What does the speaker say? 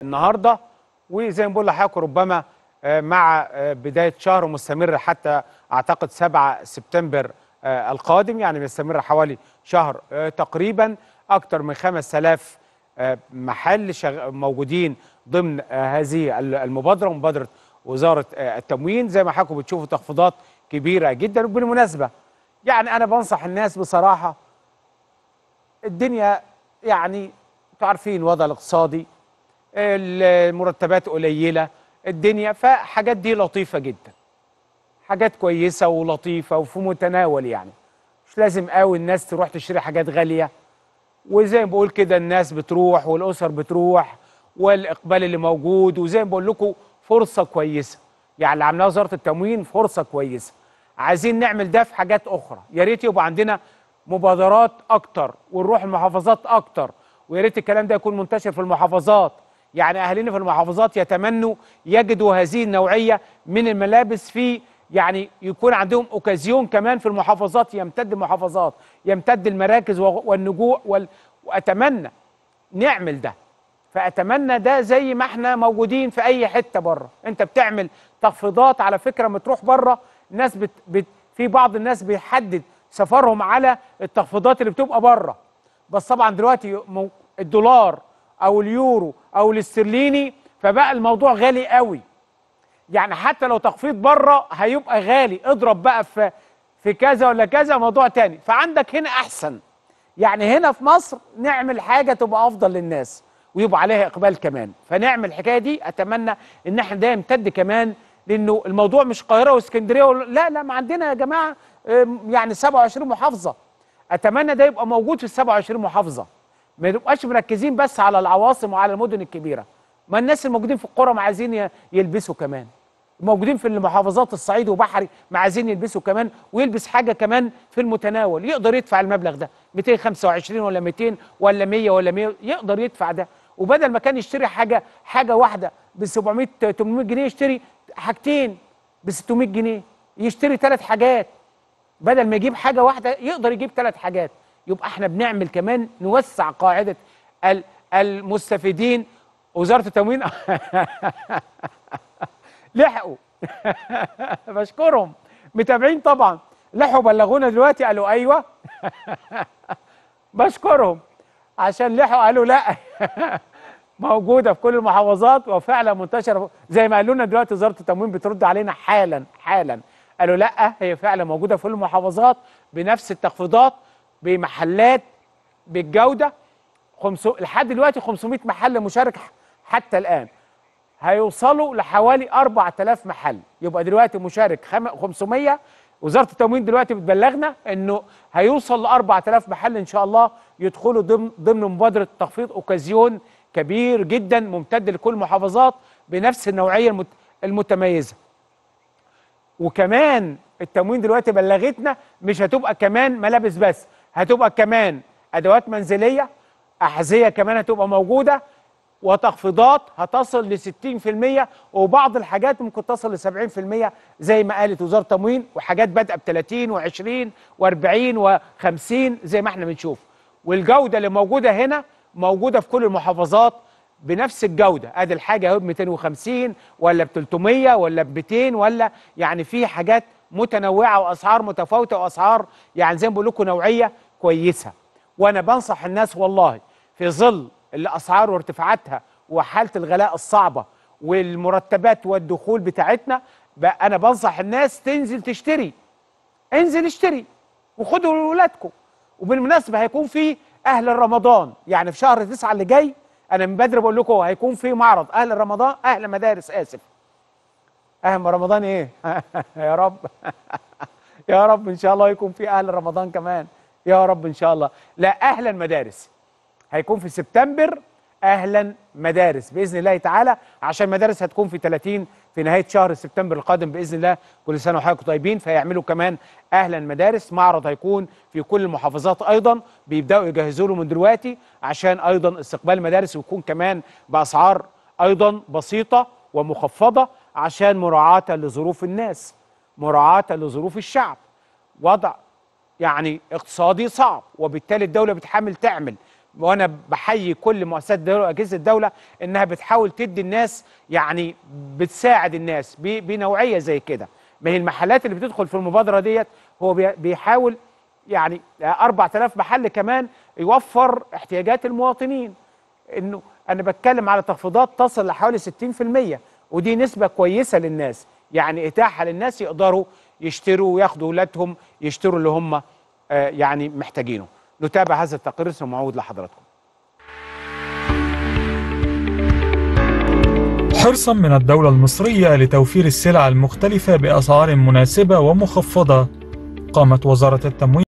النهارده وزي ما بقول لحضرتك ربما آه، مع آه، بدايه شهر مستمر حتى اعتقد 7 سبتمبر آه، القادم يعني بيستمر حوالي شهر آه، تقريبا اكثر من 5000 آه، محل شغ... موجودين ضمن آه، هذه ال- المبادره مبادره وزاره آه، التموين زي ما حضراتكم بتشوفوا تخفيضات كبيره جدا وبالمناسبه يعني انا بنصح الناس بصراحه الدنيا يعني انتوا عارفين الوضع الاقتصادي المرتبات قليله الدنيا فحاجات دي لطيفه جدا حاجات كويسه ولطيفه وفي متناول يعني مش لازم قوي الناس تروح تشتري حاجات غاليه وزي ما بقول كده الناس بتروح والاسر بتروح والاقبال اللي موجود وزي ما بقول لكم فرصه كويسه يعني اللي عاملاها وزاره التموين فرصه كويسه عايزين نعمل ده في حاجات اخرى يا ريت يبقى عندنا مبادرات اكتر ونروح المحافظات اكتر ويا ريت الكلام ده يكون منتشر في المحافظات يعني اهالينا في المحافظات يتمنوا يجدوا هذه النوعيه من الملابس في يعني يكون عندهم اوكازيون كمان في المحافظات يمتد المحافظات يمتد المراكز و- والنجوع وال... واتمنى نعمل ده فاتمنى ده زي ما احنا موجودين في اي حته بره انت بتعمل تخفيضات على فكره ما تروح بره الناس بت... بت... في بعض الناس بيحدد سفرهم على التخفيضات اللي بتبقى بره بس طبعا دلوقتي مو- الدولار او اليورو او الاسترليني فبقى الموضوع غالي قوي يعني حتى لو تخفيض بره هيبقى غالي اضرب بقى في في كذا ولا كذا موضوع تاني فعندك هنا احسن يعني هنا في مصر نعمل حاجه تبقى افضل للناس ويبقى عليها اقبال كمان فنعمل الحكايه دي اتمنى ان احنا ده يمتد كمان لانه الموضوع مش القاهره واسكندريه ولا- لا لا ما عندنا يا جماعه أم، يعني 27 محافظه اتمنى ده يبقى موجود في ال 27 محافظه ما نبقاش مركزين بس على العواصم وعلى المدن الكبيره ما الناس الموجودين في القرى ما عايزين ي- يلبسوا كمان موجودين في المحافظات الصعيد وبحري ما عايزين يلبسوا كمان ويلبس حاجه كمان في المتناول يقدر يدفع المبلغ ده 225 ولا 200 ولا 100 ولا 100 يقدر يدفع ده وبدل ما كان يشتري حاجه حاجه واحده ب 700 800 جنيه يشتري حاجتين ب 600 جنيه يشتري ثلاث حاجات بدل ما يجيب حاجه واحده يقدر يجيب ثلاث حاجات يبقى احنا بنعمل كمان نوسع قاعده ال- المستفيدين وزاره التموين لحقوا بشكرهم متابعين طبعا لحقوا بلغونا دلوقتي قالوا ايوه بشكرهم عشان لحقوا قالوا لا موجوده في كل المحافظات وفعلا منتشره زي ما قالوا لنا دلوقتي وزاره التموين بترد علينا حالا حالا قالوا لا هي فعلا موجوده في كل المحافظات بنفس التخفيضات بمحلات بالجوده خمسو... لحد دلوقتي 500 محل مشارك حتى الان هيوصلوا لحوالي 4000 محل يبقى دلوقتي مشارك خم... 500 وزاره التموين دلوقتي بتبلغنا انه هيوصل ل 4000 محل ان شاء الله يدخلوا ضمن ضمن مبادره تخفيض اوكازيون كبير جدا ممتد لكل المحافظات بنفس النوعيه المت... المتميزه وكمان التموين دلوقتي بلغتنا مش هتبقى كمان ملابس بس هتبقى كمان ادوات منزليه احذيه كمان هتبقى موجوده وتخفيضات هتصل ل 60% وبعض الحاجات ممكن تصل ل 70% زي ما قالت وزاره التموين وحاجات بادئه ب 30 و20 و40 و50 زي ما احنا بنشوف والجوده اللي موجوده هنا موجوده في كل المحافظات بنفس الجوده ادي الحاجه اهو ب 250 ولا ب 300 ولا ب 200 ولا يعني في حاجات متنوعه واسعار متفاوته واسعار يعني زي ما بقول لكم نوعيه كويسه وانا بنصح الناس والله في ظل الاسعار وارتفاعاتها وحاله الغلاء الصعبه والمرتبات والدخول بتاعتنا بقى انا بنصح الناس تنزل تشتري انزل اشتري وخدوا لاولادكم وبالمناسبه هيكون في اهل رمضان يعني في شهر تسعة اللي جاي انا من بدري بقول لكم هيكون في معرض اهل رمضان اهل مدارس اسف اهل رمضان ايه يا رب يا رب ان شاء الله يكون في اهل رمضان كمان يا رب ان شاء الله لا اهلا مدارس هيكون في سبتمبر اهلا مدارس باذن الله تعالى عشان مدارس هتكون في 30 في نهايه شهر سبتمبر القادم باذن الله كل سنه وحضراتكم طيبين فيعملوا كمان اهلا مدارس معرض هيكون في كل المحافظات ايضا بيبداوا يجهزوا له من دلوقتي عشان ايضا استقبال المدارس ويكون كمان باسعار ايضا بسيطه ومخفضه عشان مراعاه لظروف الناس مراعاه لظروف الشعب وضع يعني اقتصادي صعب وبالتالي الدوله بتحاول تعمل وانا بحيي كل مؤسسات الدوله واجهزه الدوله انها بتحاول تدي الناس يعني بتساعد الناس ب- بنوعيه زي كده ما هي المحلات اللي بتدخل في المبادره ديت هو بي- بيحاول يعني 4000 محل كمان يوفر احتياجات المواطنين انه انا بتكلم على تخفيضات تصل لحوالي 60% ودي نسبه كويسه للناس يعني اتاحه للناس يقدروا يشتروا وياخدوا اولادهم يشتروا اللي هم آه، يعني محتاجينه نتابع هذا التقرير ثم نعود لحضراتكم حرصا من الدولة المصرية لتوفير السلع المختلفة بأسعار مناسبة ومخفضة قامت وزارة التموين